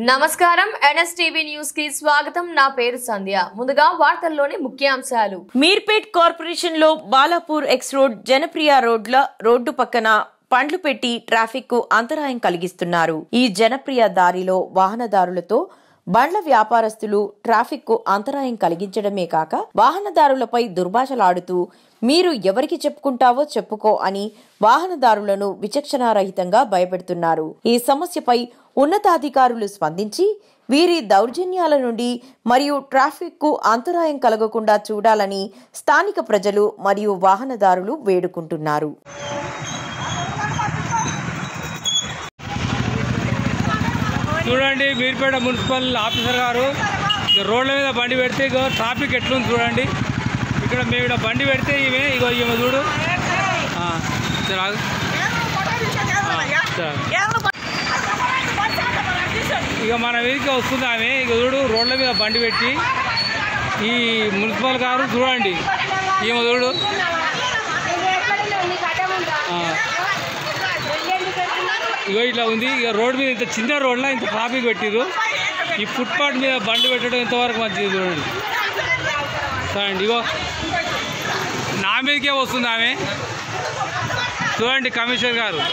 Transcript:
నమస్కారం NSTV news కి స్వాగతం నా పేరు సంధ్య ముందుగా వార్తల్లోని ముఖ్యాంశాలు మీర్పేట్ కార్పొరేషన్ లో బాలాపూర్ ఎక్స్ రోడ్ జనప్రియ రోడ్ల రోడ్డు పక్కన పండ్లు పెట్టి ట్రాఫిక్ కు అంతరాయం కలిగిస్తున్నారు ఈ జనప్రియ దారిలో వాహనదారులతో బండ్ల వ్యాపారస్తులు ట్రాఫిక్ కు అంతరాయం కలిగించడమే కాక వాహనదారులపై దుర్భాషలాడుతూ మీరు ఎవరికి చెప్పుకుంటావో చెప్పుకో అని వాహనదారులను విచక్షణారహితంగా భయపెడుతున్నారు ఈ సమస్యపై ఉన్నతాధికారులు స్పందించి వీరి దౌర్జన్యాల నుండి మరియు ట్రాఫిక్ కు అంతరాయం కలగకుండా చూడాలని స్థానిక ప్రజలు మరియు వాహనదారులు వేడుకుంటున్నారు చూడండి మీర్పేట మున్సిపల్ ఆఫీసర్ గారు ఇక రోడ్ల మీద బండి పెడితే ఇగో ట్రాఫిక్ ఎట్లుంది చూడండి ఇక్కడ మేము ఇక్కడ బండి పెడితే ఈమె ఇగో ఈమె చూడు ఆ, సరే ఆగు. ఆ, సరే. ఇక మన వీధికి వస్తుంది ఆమె ఇక చూడు రోడ్ల మీద బండి పెట్టి ఈ మున్సిపల్ గారు చూడండి ఈమె చూడు ఆ. ఇగో ఇట్లా ఉంది ఇక రోడ్ మీద ఇంత చిన్న రోడ్లో ఇంత ట్రాఫిక్ పెట్టిరు ఈ ఫుట్పాత్ మీద బండి పెట్టడం ఎంతవరకు మంచిది చూడండి చూడండి ఇగో నా మీదకే వస్తుంది ఆమె చూడండి కమిషనర్ గారు